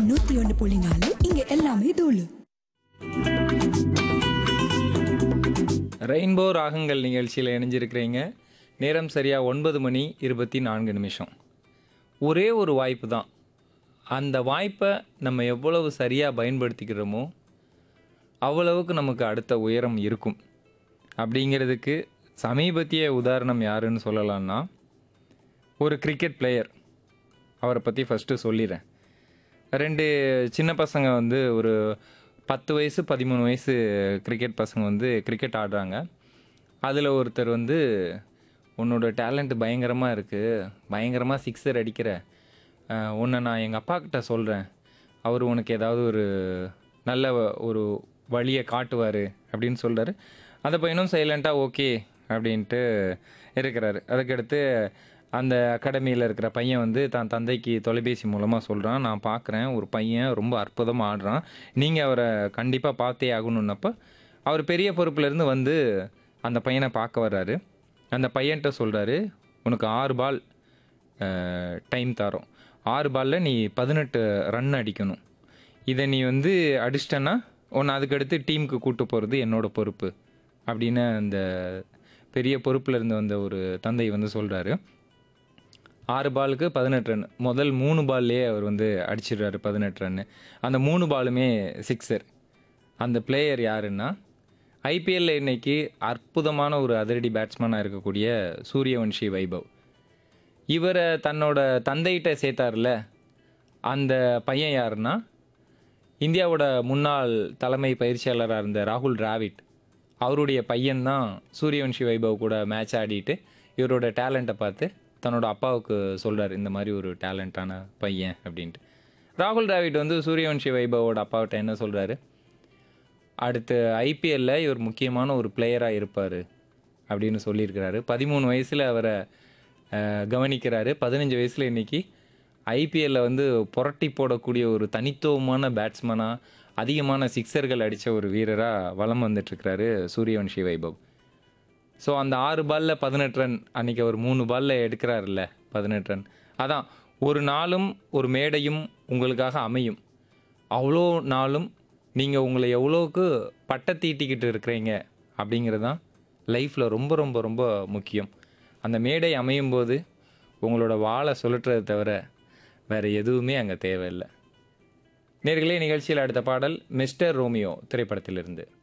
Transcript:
நூத்தி ஒன்று புள்ளி நாலு இங்க எல்லாமே தூளு ரெயின்போ ராகங்கள் நிகழ்ச்சியில் இணைஞ்சிருக்கிறீங்க நேரம் சரியாக ஒன்பது மணி இருபத்தி நான்கு நிமிஷம் ஒரே ஒரு வாய்ப்பு தான் அந்த வாய்ப்பை நம்ம எவ்வளவு சரியாக பயன்படுத்திக்கிறோமோ அவ்வளவுக்கு நமக்கு அடுத்த உயரம் இருக்கும் அப்படிங்கிறதுக்கு சமீபத்திய உதாரணம் யாருன்னு சொல்லலாம்னா ஒரு கிரிக்கெட் பிளேயர் அவரை பற்றி ஃபஸ்ட்டு சொல்லிடுறேன் ரெண்டு சின்ன பசங்க வந்து ஒரு பத்து வயசு பதிமூணு வயசு கிரிக்கெட் பசங்க வந்து கிரிக்கெட் ஆடுறாங்க அதில் ஒருத்தர் வந்து உன்னோட டேலண்ட் பயங்கரமாக இருக்குது பயங்கரமாக சிக்ஸர் அடிக்கிற அஹ், உன்னை நான் எங்கள் அப்பா கிட்ட சொல்கிறேன் அவர் உனக்கு ஏதாவது ஒரு நல்ல ஒரு வழியை காட்டுவார் அப்படின்னு சொல்கிறாரு அந்த பையனும் சைலண்ட்டாக ஓகே அப்படின்ட்டு இருக்கிறாரு அதுக்கடுத்து அந்த அகாடமியில் இருக்கிற பையன் வந்து தான் தந்தைக்கு தொலைபேசி மூலமாக சொல்கிறான் நான் பார்க்குறேன் ஒரு பையன் ரொம்ப அற்புதமாக ஆடுறான் நீங்கள் அவரை கண்டிப்பாக பார்த்தே ஆகணுன்னப்போ அவர் பெரிய பொறுப்புலேருந்து வந்து அந்த பையனை பார்க்க வர்றாரு அந்த பையன்கிட்ட சொல்கிறாரு உனக்கு ஆறு பால் டைம் தரோம் ஆறு பாலில் நீ பதினெட்டு ரன் அடிக்கணும் இதை நீ வந்து அடிச்சிட்டன்னா உன்னை அதுக்கடுத்து டீமுக்கு கூட்டு போகிறது என்னோட பொறுப்பு அப்படின்னு அந்த பெரிய பொறுப்பில் இருந்து வந்த ஒரு தந்தை வந்து சொல்கிறாரு ஆறு பாலுக்கு பதினெட்டு ரன் முதல் மூணு பால்லையே அவர் வந்து அடிச்சிடுறாரு பதினெட்டு ரன்னு அந்த மூணு பாலுமே சிக்ஸர் அந்த பிளேயர் யாருன்னா ஐபிஎல்ல இன்னைக்கு அற்புதமான ஒரு அதிரடி பேட்ஸ்மேனாக இருக்கக்கூடிய சூரியவன்ஷி வைபவ் இவரை தன்னோட தந்தைகிட்ட சேர்த்தார்ல அந்த பையன் யாருன்னா இந்தியாவோட முன்னாள் தலைமை பயிற்சியாளராக இருந்த ராகுல் டிராவிட் அவருடைய பையன்தான் சூரியவன்ஷி வைபவ் கூட மேட்ச் ஆடிட்டு இவரோட டேலண்ட்டை பார்த்து தன்னோட அப்பாவுக்கு சொல்கிறார் இந்த மாதிரி ஒரு டேலண்டான பையன் அப்படின்ட்டு ராகுல் டிராவிட் வந்து சூரியவன்ஷி வைபவோட அப்பாவிட்ட என்ன சொல்கிறாரு அடுத்து ஐபிஎல்ல இவர் முக்கியமான ஒரு பிளேயராக இருப்பார் அப்படின்னு சொல்லியிருக்கிறாரு பதிமூணு வயசில் அவரை அஹ், கவனிக்கிறாரு பதினஞ்சு வயசில் இன்னைக்கு ஐபிஎல்ல வந்து புரட்டி போடக்கூடிய ஒரு தனித்துவமான பேட்ஸ்மனாக அதிகமான சிக்ஸர்கள் அடித்த ஒரு வீரராக வலம் வந்துட்டுருக்கிறாரு சூரியவன்ஷி வைபவ் ஸோ அந்த ஆறு பாலில் பதினெட்டு ரன் அன்றைக்கி அவர் மூணு பாலில் எடுக்கிறாருல்ல பதினெட்டு ரன் அதான் ஒரு நாளும் ஒரு மேடையும் உங்களுக்காக அமையும் அவ்வளோ நாளும் நீங்கள் உங்களை எவ்வளோக்கு பட்டை தீட்டிக்கிட்டு இருக்கிறீங்க அப்படிங்கிறது தான் லைஃப்பில் ரொம்ப ரொம்ப ரொம்ப முக்கியம் அந்த மேடை அமையும் போது உங்களோட வாழை சுழற்றுறதை தவிர வேறு எதுவுமே அங்கே தேவையில்லை நேர்களே நிகழ்ச்சியில் அடுத்த பாடல் மிஸ்டர் ரோமியோ திரைப்படத்திலிருந்து